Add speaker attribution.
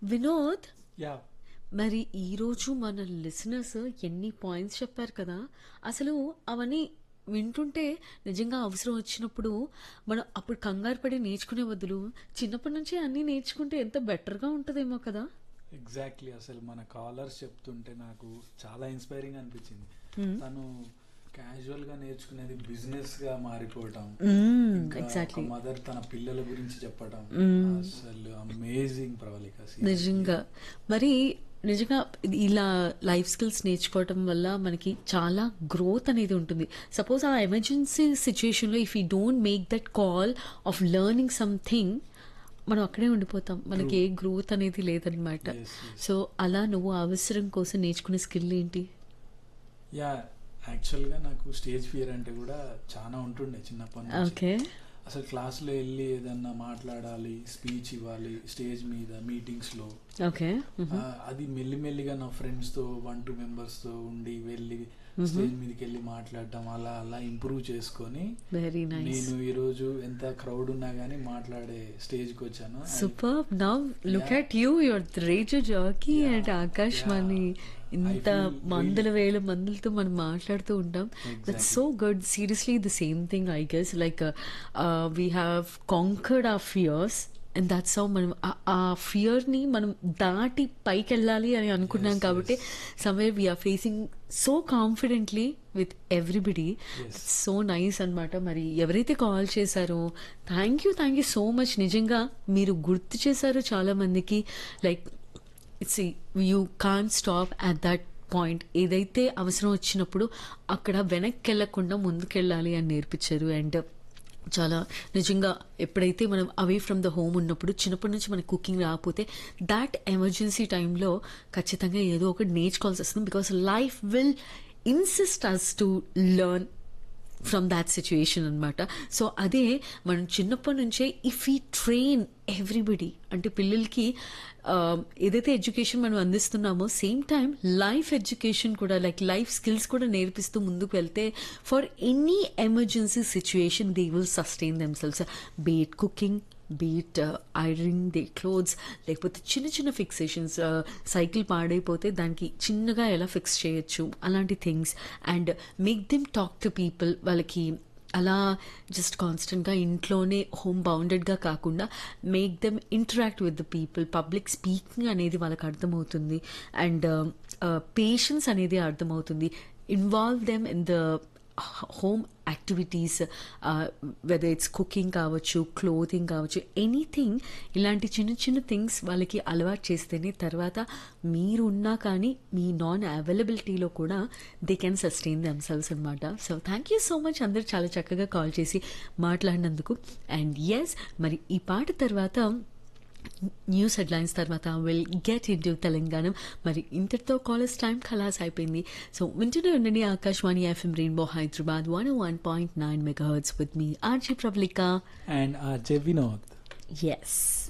Speaker 1: Vinod
Speaker 2: yeah
Speaker 1: మరి ఈరోజు మన లిసనర్స్ ఎన్ని పాయింట్స్ చెప్పారు కదా అసలు అవన్నీ వింటుంటే నిజంగా అవసరం వచ్చినప్పుడు మనం అప్పుడు కంగారు పడి నేర్చుకునే బదులు చిన్నప్పటి నుంచి అన్నీ నేర్చుకుంటే ఎంత బెటర్గా ఉంటుందేమో కదా
Speaker 2: ఎగ్జాక్ట్లీ అసలు మన కాలర్స్ చెప్తుంటే నాకు చాలా ఇన్స్పైరింగ్ అనిపించింది తను క్యాజువల్ గా నేర్చుకునేది బిజినెస్ గా మారిపోవటం
Speaker 1: ఎగ్జాక్ట్లీ
Speaker 2: మదర్ తన పిల్లల గురించి చెప్పటం అసలు అమేజింగ్ ప్రవళిక
Speaker 1: నిజంగా మరి నిజంగా ఇది ఇలా లైఫ్ స్కిల్స్ నేర్చుకోవటం వల్ల మనకి చాలా గ్రోత్ అనేది ఉంటుంది సపోజ్ ఆ ఎమర్జెన్సీ సిచ్యుయేషన్లో if you don't make that call of learning something మనం అక్కడే ఉండిపోతాం మనకి ఏ గ్రోత్ అనేది లేదనమాట
Speaker 2: Yes, yes.
Speaker 1: సో అలా నువ్వు అవసరం కోసం నేర్చుకునే స్కిల్ ఏంటి
Speaker 2: యా యాక్చువల్ గా నాకు స్టేజ్ ఫియర్ అంటే కూడా చాలా ఉంటుండే చిన్నప్పటి నుంచి
Speaker 1: ఓకే
Speaker 2: అసలు క్లాస్ లో వెళ్ళి ఏదన్నా మాట్లాడాలి స్పీచ్ ఇవ్వాలి స్టేజ్ మీద మీటింగ్స్ లో
Speaker 1: ఓకే
Speaker 2: ఆ, అది మెల్లిమెల్లిగా నా ఫ్రెండ్స్ తో వన్ టూ మెంబర్స్ తో ఉండి వెళ్ళి స్టేజ్ మీదకి వెళ్ళి మాట్లాడటం అలా అలా ఇంప్రూవ్ చేసుకొని
Speaker 1: వెరీ నైస్
Speaker 2: నేను ఈ రోజు ఎంత క్రౌడ్ ఉన్నా గానీ మాట్లాడే స్టేజ్ కి వచ్చాను And
Speaker 1: super now look
Speaker 2: Yeah.
Speaker 1: At you your radio jockey
Speaker 2: Yeah,
Speaker 1: and Akashvani
Speaker 2: yeah.
Speaker 1: ఇంత
Speaker 2: I feel
Speaker 1: వందల
Speaker 2: really-
Speaker 1: వేల మందులతో మనం మాట్లాడుతూ ఉంటాం that's
Speaker 2: Exactly.
Speaker 1: So good seriously the same thing I guess like we have conquered uh fears and that's how మనం ఆ- ఆ ఫియర్ని మనం దాటి పైకి వెళ్ళాలి అని అనుకున్నాం
Speaker 2: Yes,
Speaker 1: కాబట్టి
Speaker 2: yes.
Speaker 1: Somewhere we're facing so confidently with everybody
Speaker 2: Yes.
Speaker 1: So nice అన్నమాట మరి ఎవరైతే కాల్ చేశారో thank you thank you so much నిజంగా మీరు గుర్తు చేశారు చాలా మందికి like it's you can stop at that point ఏదైతే అవసరం వచ్చినప్పుడు అక్కడ వెనక్కి వెళ్ళకుండా ముందుకెళ్ళాలి అని నేర్పించారు అండ్ చాలా నిజంగా ఎప్పుడైతే మనం అవే ఫ్రమ్ ద హోమ్ ఉన్నప్పుడు చిన్నప్పటి నుంచి మనకి కుకింగ్ రాకపోతే దాట్ ఎమర్జెన్సీ టైంలో ఖచ్చితంగా ఏదో ఒకటి నేర్చుకోవాల్సి వస్తుంది because life will insist us to learn from that situation అనమాట సో అదే మనం చిన్నప్పటి నుంచే ఇఫ్ ఈ ట్రైన్ ఎవ్రీబడి అంటే పిల్లలకి ఆ, ఏదైతే ఎడ్యుకేషన్ మనం అందిస్తున్నామో సేమ్ టైం లైఫ్ ఎడ్యుకేషన్ కూడా లైక్ లైఫ్ స్కిల్స్ కూడా నేర్పిస్తూ ముందుకు వెళ్తే for any emergency situation they will sustain themselves be it cooking be it ironing the clothes లేకపోతే చిన్న చిన్న ఫిక్సేషన్స్ సైకిల్ పాడైపోతే దానికి చిన్నగా ఎలా ఫిక్స్ చేయొచ్చు అలాంటి things and make them talk to people వాళ్ళకి అలా జస్ట్ కాన్స్టెంట్గా ఇంట్లోనే హోమ్ బౌండెడ్గా కాకుండా make them interact with the people public speaking అనేది వాళ్ళకి అర్థమవుతుంది అండ్ పేషెన్స్ అనేది అర్థమవుతుంది involve them in the home activities whether it's cooking కావచ్చు క్లోతింగ్ కావచ్చు ఎనీథింగ్ ఇలాంటి చిన్న చిన్న థింగ్స్ వాళ్ళకి అలవాటు చేస్తేనే తర్వాత మీరు ఉన్నా కానీ మీ నాన్ అవైలబిలిటీలో కూడా దే కెన్ సస్టైన్ దెమ్సెల్స్ అనమాట so thank you so much అందరు చాలా చక్కగా కాల్ చేసి మాట్లాడినందుకు అండ్ ఎస్ మరి ఈ పాట తర్వాత న్యూస్ హెడ్లైన్స్ తర్వాత will get in to Telangana మరి ఇంతటితో కాలేజ్ టైం ఖలాస్ అయిపోయింది సో వింటూనే ఉండండి Akashvani FM rainbow Hyderabad one one point nine megahertz with me RJ Prabalika
Speaker 2: and ఆ జె వినోద్
Speaker 1: ఎస్